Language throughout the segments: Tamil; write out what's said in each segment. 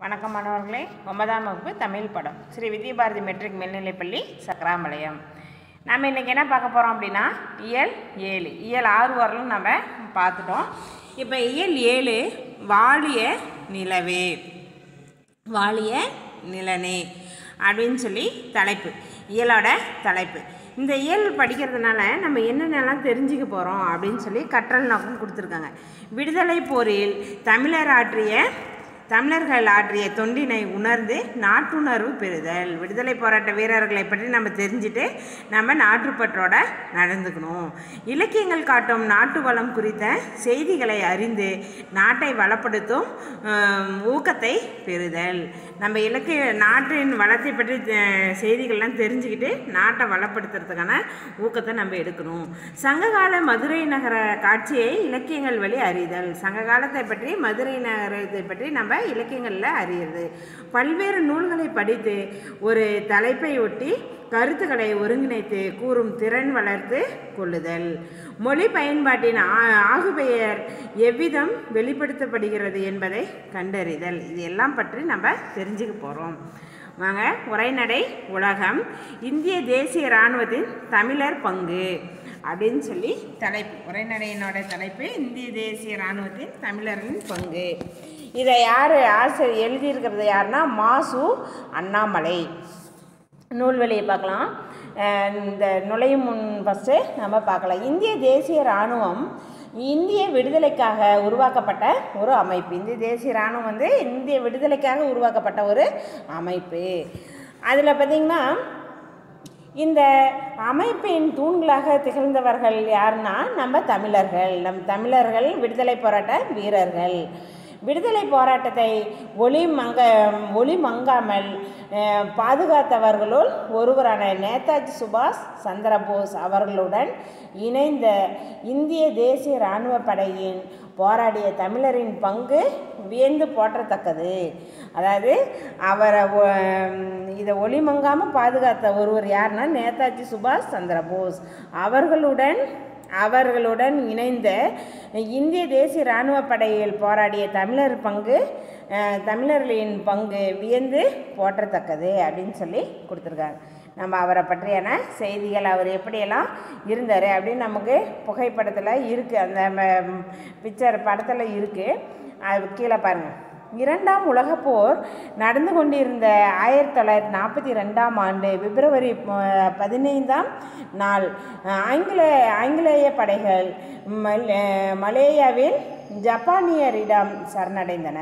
வணக்கம் மாணவர்களே ஒன்பதாம் வகுப்பு தமிழ் படம் ஸ்ரீ வித்யபாரதி மெட்ரிக் மேல்நிலைப்பள்ளி சக்கராம்பாளையம் நம்ம இன்றைக்கி என்ன பார்க்க போகிறோம் அப்படின்னா இயல் ஏழு இயல் ஆறு வரலும் நம்ம பார்த்துட்டோம் இப்போ இயல் ஏழு வாழிய நிலவே வாழிய நிலனே அப்படின்னு சொல்லி தலைப்பு இயலோட தலைப்பு இந்த இயல் படிக்கிறதுனால நம்ம என்னென்னலாம் தெரிஞ்சுக்க போகிறோம் அப்படின்னு சொல்லி கற்றல் நோக்கம் கொடுத்துருக்காங்க விடுதலை போரில் தமிழர் ஆற்றிய தமிழர்கள் ஆற்றிய தொண்டினை உணர்ந்து நாட்டுணர்வு பெறுதல் விடுதலை போராட்ட வீரர்களை பற்றி நம்ம தெரிஞ்சுட்டு நம்ம நாட்டுப்பற்றோட நடந்துக்கணும் இலக்கியங்கள் காட்டும் நாட்டு வளம் குறித்த செய்திகளை அறிந்து நாட்டை வளப்படுத்தும் ஆம், ஊக்கத்தை பெறுதல் நம்ம இலக்கிய நாட்டின் வளத்தை பற்றி அஹ், செய்திகள்லாம் தெரிஞ்சுக்கிட்டு நாட்டை வளப்படுத்துறதுக்கான ஊக்கத்தை நம்ம எடுக்கணும் சங்ககால மதுரை நகர காட்சியை இலக்கியங்கள் வழி அறிதல் சங்க காலத்தை பற்றி மதுரை நகரத்தை பற்றி நம்ம இலக்கியங்களில் அறியிறது பல்வேறு நூல்களை படித்து ஒரு தலைப்பை ஒட்டி கருத்துக்களை ஒருங்கிணைத்து கூறும் திறன் வளர்த்து கொள்ளுதல் மொழி பயன்பாட்டின் ஆ- ஆகுபெயர் எவ்விதம் வெளிப்படுத்தப்படுகிறது என்பதை கண்டறிதல் இது எல்லாம் பற்றி நம்ம தெரிஞ்சுக்க போகிறோம் வாங்க உரைநடை உலகம் இந்திய தேசிய இராணுவத்தின் தமிழர் பங்கு அப்படின்னு சொல்லி தலைப்பு உரைநடையினோட தலைப்பு இந்திய தேசிய இராணுவத்தின் தமிழரின் பங்கு இதை யார் ஆசிரியர் எழுதியிருக்கிறது யாருன்னா மாசு அண்ணாமலை நூல்வெளியை பார்க்கலாம் அஹ் இந்த நுழையும் முன் ஃபஸ்ட்டு நம்ம பார்க்கலாம் இந்திய தேசிய இராணுவம் இந்திய விடுதலைக்காக உருவாக்கப்பட்ட ஒரு அமைப்பு இந்திய தேசிய இராணுவம் வந்து இந்திய விடுதலைக்காக உருவாக்கப்பட்ட ஒரு அமைப்பு அதில் பார்த்திங்கன்னா இந்த அமைப்பின் தூண்களாக திகழ்ந்தவர்கள் யாருன்னா நம்ம தமிழர்கள் நம் தமிழர்கள் விடுதலை போராட்ட வீரர்கள் விடுதலை போராட்டத்தை ஒளி மங்க ஒளி மங்காமல் அஹ், பாதுகாத்தவர்களுள் ஒருவரான நேதாஜி சுபாஷ் சந்திரபோஸ் அவர்களுடன் இணைந்த இந்திய தேசிய இராணுவ படையின் போராடிய தமிழரின் பங்கு வியந்து போற்றத்தக்கது அதாவது அவரை ஒ- இதை ஒளிமங்காமல் பாதுகாத்த ஒருவர் யாருன்னா நேதாஜி சுபாஷ் சந்திரபோஸ் அவர்களுடன் அவர்களுடன் இணைந்த இந்திய தேசிய இராணுவ படையில் போராடிய தமிழர் பங்கு அஹ், தமிழர்களின் பங்கு வியந்து போற்றத்தக்கது அப்படின்னு சொல்லி கொடுத்துருக்காங்க நம்ம அவரை பற்றியான செய்திகள் அவர் எப்படியெல்லாம் இருந்தார் அப்படின்னு நமக்கு புகைப்படத்தில் இருக்குது அந்த பிக்சர் படத்தில் இருக்குது அது கீழே பாருங்கள் இரண்டாம் உலகப் போர் நடந்து கொண்டிருந்த ஆயிரத்தி தொள்ளாயிரத்தி நாற்பத்தி ரெண்டாம் ஆண்டு பிப்ரவரி ப- பதினைந்தாம் நாள் ஆங்கில ஆங்கிலேய படைகள் மல் மலேயாவில் ஜப்பானியரிடம் சரணடைந்தன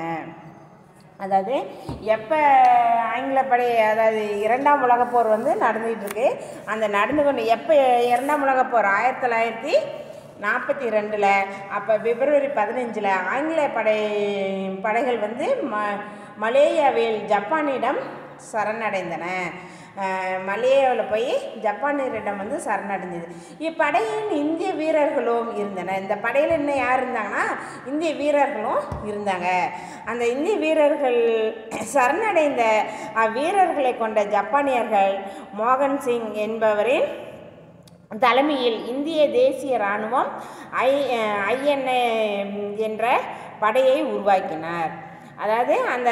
அதாவது எப்போ ஆங்கில படை அதாவது இரண்டாம் உலகப் போர் வந்து நடந்துகிட்டு இருக்கு அந்த நடந்து கொண்டு எப்போ இரண்டாம் உலகப் போர் ஆயிரத்தி தொள்ளாயிரத்தி நாற்பத்தி ரெண்டில் அப்போ பிப்ரவரி பதினஞ்சில் ஆங்கில படை படைகள் வந்து ம மலேயாவில் ஜப்பானிடம் சரணடைந்தன அஹ் மலேயாவில் போய் ஜப்பானியரிடம் வந்து சரணடைஞ்சது இப்படையின் இந்திய வீரர்களும் இருந்தன இந்த படையில் இன்னும் யார் இருந்தாங்கன்னா இந்திய வீரர்களும் இருந்தாங்க அந்த இந்திய வீரர்கள் சரணடைந்த அவ்வீரர்களை கொண்ட ஜப்பானியர்கள் மோகன் சிங் என்பவரின் தலைமையில் இந்திய தேசிய இராணுவம் ஐ ஐஎன்ஏ என்ற படையை உருவாக்கினார் அதாவது அந்த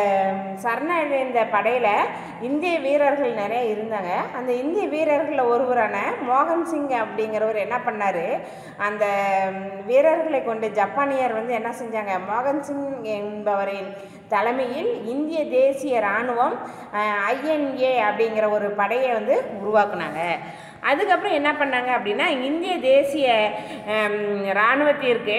சரணடைந்த படையில் இந்திய வீரர்கள் நிறைய இருந்தாங்க அந்த இந்திய வீரர்களில் ஒருவரான மோகன் சிங் அப்படிங்கிறவர் என்ன பண்ணார் அந்த வீரர்களை கொண்டு ஜப்பானியர் வந்து என்ன செஞ்சாங்க மோகன் சிங் என்பவரின் தலைமையில் இந்திய தேசிய இராணுவம் ஐஎன்ஏ அப்படிங்கிற ஒரு படையை வந்து உருவாக்குனாங்க அதுக்கப்புறம் என்ன பண்ணாங்க அப்படின்னா இந்திய தேசிய ஹம், இராணுவத்திற்கு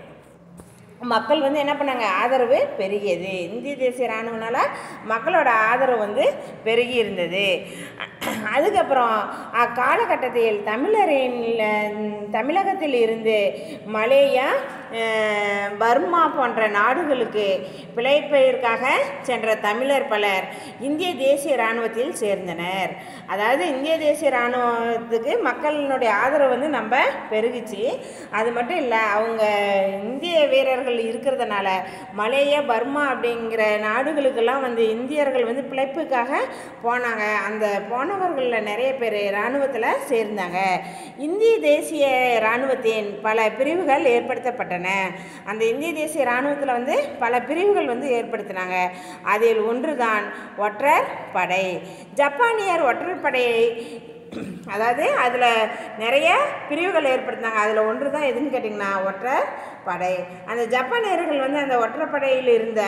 மக்கள் வந்து என்ன பண்ணாங்க ஆதரவு பெருகியது இந்திய தேசிய இராணுவனால மக்களோட ஆதரவு வந்து பெருகி இருந்தது அதுக்கப்புறம் அக்காலகட்டத்தில் தமிழரின் தமிழகத்தில் இருந்து மலேயா அஹ், பர்மா போன்ற நாடுகளுக்கு பிழைப்பதற்காக சென்ற தமிழர் பலர் இந்திய தேசிய இராணுவத்தில் சேர்ந்தனர் அதாவது இந்திய தேசிய இராணுவத்துக்கு மக்களினுடைய ஆதரவு வந்து நம்ம பெருகுச்சு அது மட்டும் இல்லை அவங்க இந்திய வீரர்கள் இருக்கிறதுனால மலேயா பர்மா அப்படிங்கிற நாடுகளுக்கெல்லாம் வந்து இந்தியர்கள் வந்து பிழைப்புக்காக போனாங்க அந்த போனவர்களில் நிறைய பேர் இராணுவத்தில் சேர்ந்தாங்க இந்திய தேசிய இராணுவத்தின் பல பிரிவுகள் ஏற்படுத்தப்பட்டன ஏற்படுத்தப்பட்டன அந்த இந்திய தேசிய இராணுவத்தில் வந்து பல பிரிவுகள் வந்து ஏற்படுத்தினாங்க அதில் ஒன்றுதான் ஒற்றர் படை ஜப்பானியர் ஒற்றர் படையை அதாவது அதில் நிறைய பிரிவுகள் ஏற்படுத்தினாங்க அதில் ஒன்று தான் எதுன்னு கேட்டிங்கன்னா ஒற்றர் படை அந்த ஜப்பானியர்கள் வந்து அந்த ஒற்றற்படையில் இருந்த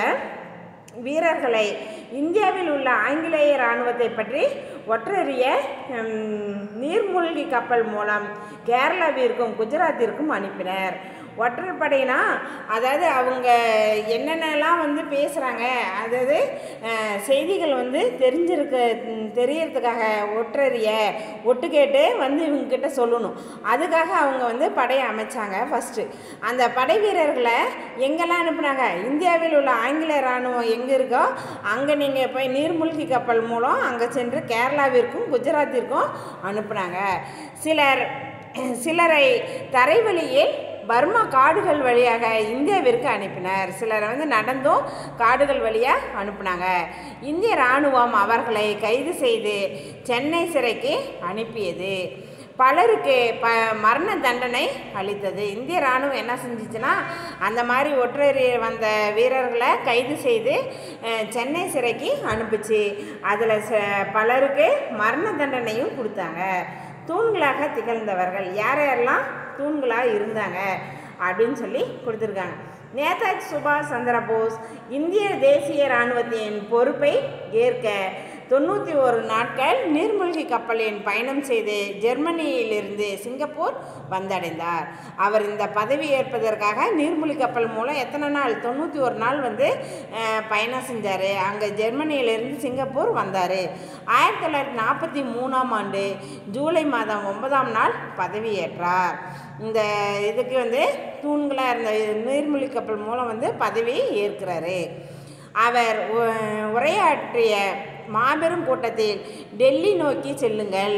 வீரர்களை இந்தியாவில் உள்ள ஆங்கிலேய இராணுவத்தை பற்றி ஒற்றறிய ம், நீர்மூழ்கி கப்பல் மூலம் கேரளாவிற்கும் குஜராத்திற்கும் அனுப்பினர் ஒற்றற்படைனா அதாவது அவங்க என்னென்னலாம் வந்து பேசுகிறாங்க அதாவது அஹ், செய்திகள் வந்து தெரிஞ்சிருக்க ம், தெரியறதுக்காக ஒற்றறிய ஒட்டு கேட்டு வந்து இவங்கக்கிட்ட சொல்லணும் அதுக்காக அவங்க வந்து படையை அமைச்சாங்க ஃபஸ்ட்டு அந்த படை வீரர்களை எங்கெல்லாம் அனுப்புனாங்க இந்தியாவில் உள்ள ஆங்கில இராணுவம் எங்கே இருக்கோ அங்கே நீங்கள் போய் நீர்மூழ்கி கப்பல் மூலம் அங்கே சென்று கேரளாவிற்கும் குஜராத்திற்கும் அனுப்புனாங்க சிலர் சிலரை தரைவழியில் பர்மா காடுகள் வழியாக இந்தியாவிற்கு அனுப்பினர் சிலரை வந்து நடந்தும் காடுகள் வழியாக அனுப்புனாங்க இந்திய இராணுவம் அவர்களை கைது செய்து சென்னை சிறைக்கு அனுப்பியது பலருக்கு ப மரண தண்டனை அளித்தது இந்திய இராணுவம் என்ன செஞ்சுச்சுன்னா அந்த மாதிரி ஒற்றறி வந்த வீரர்களை கைது செய்து அஹ், சென்னை சிறைக்கு அனுப்புச்சு அதில் ச பலருக்கு மரண தண்டனையும் கொடுத்தாங்க தூண்களாக திகழ்ந்தவர்கள் யார் யாரெல்லாம் தூண்களாக இருந்தாங்க அப்படின்னு சொல்லி கொடுத்துருக்காங்க நேதாஜி சுபாஷ் சந்திர போஸ் இந்திய தேசிய இராணுவத்தின் பொறுப்பை ஏற்க தொண்ணூற்றி ஒரு நாட்கள் நீர்மூழ்கி கப்பலில் பயணம் செய்து ஜெர்மனியிலிருந்து சிங்கப்பூர் வந்தடைந்தார் அவர் இந்த பதவி ஏற்பதற்காக நீர்மூழ்கி கப்பல் மூலம் எத்தனை நாள் தொண்ணூற்றி ஒரு நாள் வந்து அஹ், பயணம் செஞ்சார் அங்கே ஜெர்மனியிலிருந்து சிங்கப்பூர் வந்தார் ஆயிரத்தி தொள்ளாயிரத்தி நாற்பத்தி மூணாம் ஆண்டு ஜூலை மாதம் ஒன்பதாம் நாள் பதவியேற்றார் இந்த இதுக்கு வந்து தூண்களாக இருந்த நீர்மூழ்கி கப்பல் மூலம் வந்து பதவி ஏற்கிறாரு அவர் உ- உரையாற்றிய மாபெரும் கூட்டத்தில் டெல்லி நோக்கி செல்லுங்கள்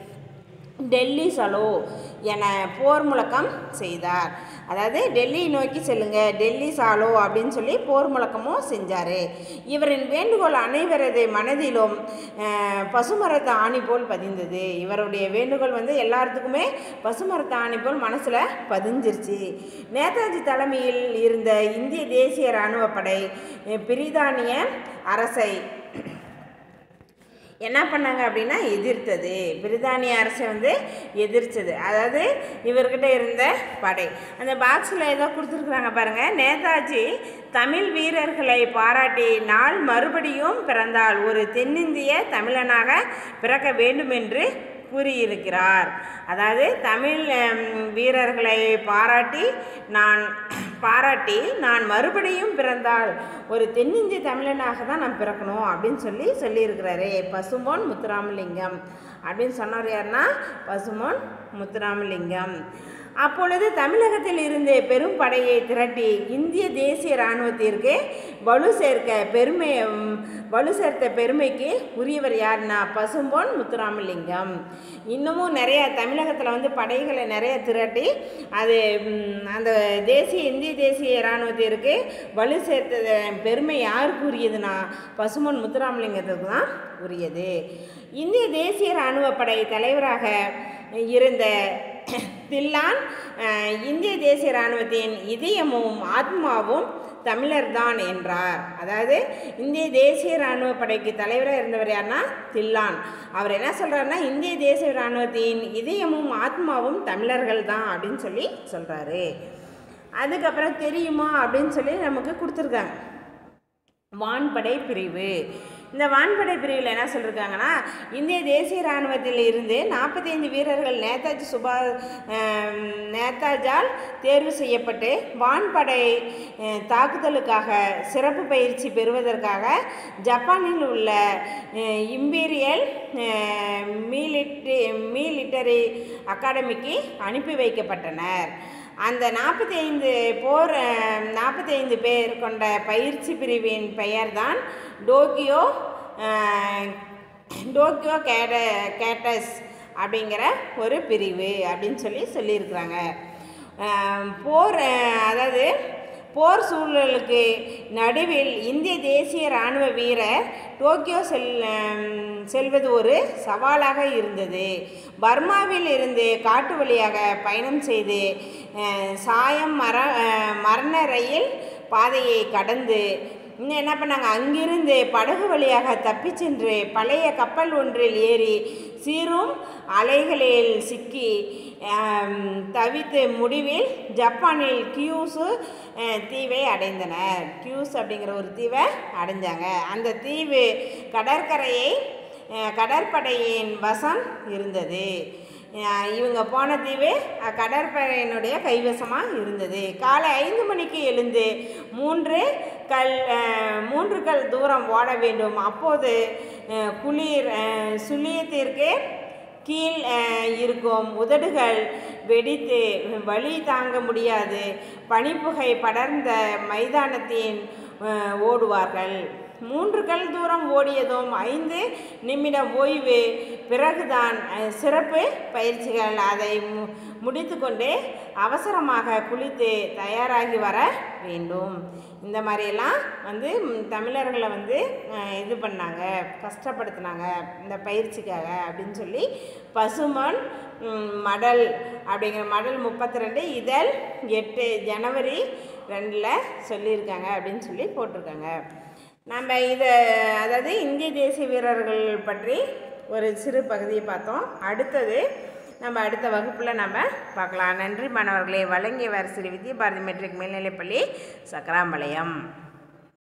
டெல்லி சலோ என போர் முழக்கம் செய்தார் அதாவது டெல்லி நோக்கி செல்லுங்க டெல்லி சாலோ அப்படின்னு சொல்லி போர் முழக்கமும் செஞ்சார் இவரின் வேண்டுகோள் அனைவரது மனதிலும் அஹ், பசுமரத்து ஆணி போல் பதிந்தது இவருடைய வேண்டுகோள் வந்து எல்லாத்துக்குமே பசுமரத்து ஆணி போல் மனசில் பதிஞ்சிருச்சு நேதாஜி தலைமையில் இருந்த இந்திய தேசிய இராணுவ படை அஹ், பிரித்தானிய அரசை என்ன பண்ணாங்க அப்படின்னா எதிர்த்தது பிரித்தானிய அரசை வந்து எதிர்த்தது அதாவது இவர்கிட்ட இருந்த படை அந்த பாக்ஸில் ஏதோ கொடுத்துருக்குறாங்க பாருங்கள் நேதாஜி தமிழ் வீரர்களை பாராட்டி நாள் மறுபடியும் பிறந்தால் ஒரு தென்னிந்திய தமிழனாக பிறக்க வேண்டும் என்று கூறியிருக்கிறார் அதாவது தமிழ் ஹம், வீரர்களை பாராட்டி நான் பாராட்டி நான் மறுபடியும் பிறந்தால் ஒரு தென்னிந்திய தமிழனாக தான் நான் பிறக்கணும் அப்படின்னு சொல்லி சொல்லியிருக்கிறாரு பசும்பொன் முத்துராமலிங்கம் அப்படின்னு சொன்னவர் யாருன்னா பசும்பொன் முத்துராமலிங்கம் அப்பொழுது தமிழகத்தில் இருந்து பெரும் படையை திரட்டி இந்திய தேசிய இராணுவத்திற்கு வலு சேர்க்க பெருமை ம், வலு சேர்த்த பெருமைக்கு உரியவர் யாருன்னா பசும்பொன் முத்துராமலிங்கம் இன்னமும் நிறைய தமிழகத்தில் வந்து படைகளை நிறைய திரட்டி அது ம், அந்த தேசிய இந்திய தேசிய இராணுவத்திற்கு வலு சேர்த்த பெருமை யாருக்கு உரியதுன்னா பசும்பொன் முத்துராமலிங்கத்துக்கு தான் உரியது இந்திய தேசிய இராணுவ படை தலைவராக இருந்த தில்லான் அஹ், இந்திய தேசிய இராணுவத்தின் இதயமும் ஆத்மாவும் தமிழர்தான் என்றார் அதாவது இந்திய தேசிய இராணுவ படைக்கு தலைவராக இருந்தவர் யாருன்னா தில்லான் அவர் என்ன சொல்றாருன்னா இந்திய தேசிய இராணுவத்தின் இதயமும் ஆத்மாவும் தமிழர்கள் தான் அப்படின்னு சொல்லி சொல்றாரு அதுக்கப்புறம் தெரியுமா அப்படின்னு சொல்லி நமக்கு கொடுத்துருக்காங்க வான்படை பிரிவு இந்த வான்படை பிரிவில் என்ன சொல்லியிருக்காங்கன்னா இந்திய தேசிய இராணுவத்தில் இருந்து நாற்பத்தைந்து வீரர்கள் நேதாஜி சுபா ஆம், நேதாஜால் தேர்வு செய்யப்பட்டு வான்படை அஹ், தாக்குதலுக்காக சிறப்பு பயிற்சி பெறுவதற்காக ஜப்பானில் உள்ள அஹ், இம்பீரியல் அஹ், மிலிட்டரி மிலிட்டரி அகாடமிக்கு அனுப்பி வைக்கப்பட்டனர் அந்த நாற்பத்தி ஐந்து போர் நாற்பத்தி ஐந்து பேர் கொண்ட பயிற்சி பிரிவின் பெயர்தான் டோக்கியோ அஹ், டோக்கியோ கேட கேட்டஸ் அப்படிங்கிற ஒரு பிரிவு அப்படின்னு சொல்லி சொல்லியிருக்கிறாங்க அஹ், போர் அஹ், அதாவது போர் சூழலுக்கு நடுவில் இந்திய தேசிய இராணுவ வீரர் டோக்கியோ செல் அம், செல்வது ஒரு சவாலாக இருந்தது பர்மாவில் இருந்து காட்டு வழியாக பயணம் செய்து அஹ், சாயம் மர அஹ், மரண ரயில் பாதையை கடந்து இன்னும் என்ன பண்ணாங்க அங்கிருந்து படகு வழியாக தப்பிச் சென்று பழைய கப்பல் ஒன்றில் ஏறி சீரும் அலைகளில் சிக்கி ஆம், தவித்து முடிவில் ஜப்பானில் கியூசு அஹ், தீவை அடைந்தனர் கியூஸ் அப்படிங்கிற ஒரு தீவை அடைஞ்சாங்க அந்த தீவு கடற்கரையை அஹ், கடற்படையின் வசம் இருந்தது அஹ், இவங்க போன தீவு அஹ், கடற்படையினுடைய கைவசமாக இருந்தது காலை ஐந்து மணிக்கு எழுந்து மூன்று கல் அஹ், மூன்று கல் தூரம் ஓட வேண்டும் அப்போது அஹ், குளிர் அஹ், சுழியத்திற்கு கீழ் அஹ், இருக்கும் உதடுகள் வெடித்து வலி தாங்க முடியாது பனிப்புகை படர்ந்த மைதானத்தின் அஹ், ஓடுவார்கள் மூன்று கல் தூரம் ஓடியதும் ஐந்து நிமிடம் ஓய்வு பிறகுதான் அஹ், சிறப்பு பயிற்சிகள் அதை மு முடித்துக்கொண்டு அவசரமாக குளித்து தயாராகி வர வேண்டும் இந்த மாதிரியெல்லாம் வந்து ம், தமிழர்களை வந்து அஹ், இது பண்ணாங்க கஷ்டப்படுத்தினாங்க இந்த பயிற்சிக்காக அப்படின்னு சொல்லி பசுமன் ம், மடல் அப்படிங்கிற மடல் முப்பத்தி ரெண்டு இதழ் எட்டு ஜனவரி ரெண்டில் சொல்லியிருக்காங்க அப்படின்னு சொல்லி போட்டிருக்காங்க நம்ம இதை அதாவது இந்திய தேசிய வீரர்கள் பற்றி ஒரு சிறு பகுதியை பார்த்தோம் அடுத்தது நம்ம அடுத்த வகுப்பில் நம்ம பார்க்கலாம் நன்றி மாணவர்களே வழங்கியவர் ஸ்ரீ வித்யாபாரதி மெட்ரிக் மேல்நிலைப்பள்ளி சக்கராம்பாளையம்